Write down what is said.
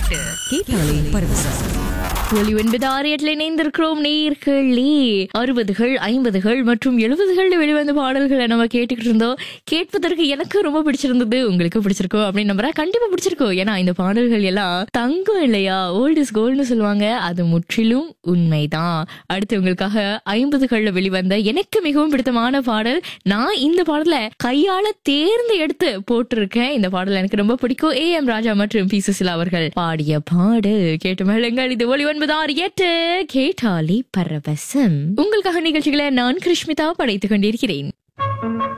எட்டு கேட்டாலே பரவசம் ஒலி ஒன்பது ஆறு எட்டுல இணைந்திருக்கிறோம் நேர்களே அறுபதுகள் ஐம்பதுகள் மற்றும் எழுபதுகள்ல வெளிவந்த பாடல்களை நம்ம கேட்டுக்கிட்டு இருந்தோம் கேட்பதற்கு எனக்கு ரொம்ப பிடிச்சிருந்தது உங்களுக்கு பிடிச்சிருக்கோ அப்படின்னு நம்புறேன் கண்டிப்பா பிடிச்சிருக்கோம் ஏன்னா இந்த பாடல்கள் எல்லாம் தங்கம் இல்லையா ஓல்ட் இஸ் கோல்ட்னு சொல்லுவாங்க அது முற்றிலும் உண்மைதான் அடுத்து உங்களுக்காக ஐம்பதுகள்ல வெளிவந்த எனக்கு மிகவும் பிடித்தமான பாடல் நான் இந்த பாடலை கையால தேர்ந்து எடுத்து போட்டிருக்கேன் இந்த பாடல் எனக்கு ரொம்ப பிடிக்கும் ஏ எம் ராஜா மற்றும் பி சுசிலா அவர்கள் பாடிய பாடல் கேட்டு மகிழுங்கள் இது ஒளி ஒன்பது ஆறு எட்டு கேட்டாலி பரவசம் உங்களுக்காக நிகழ்ச்சிகளை நான் கிருஷ்மிதா படைத்துக் கொண்டிருக்கிறேன்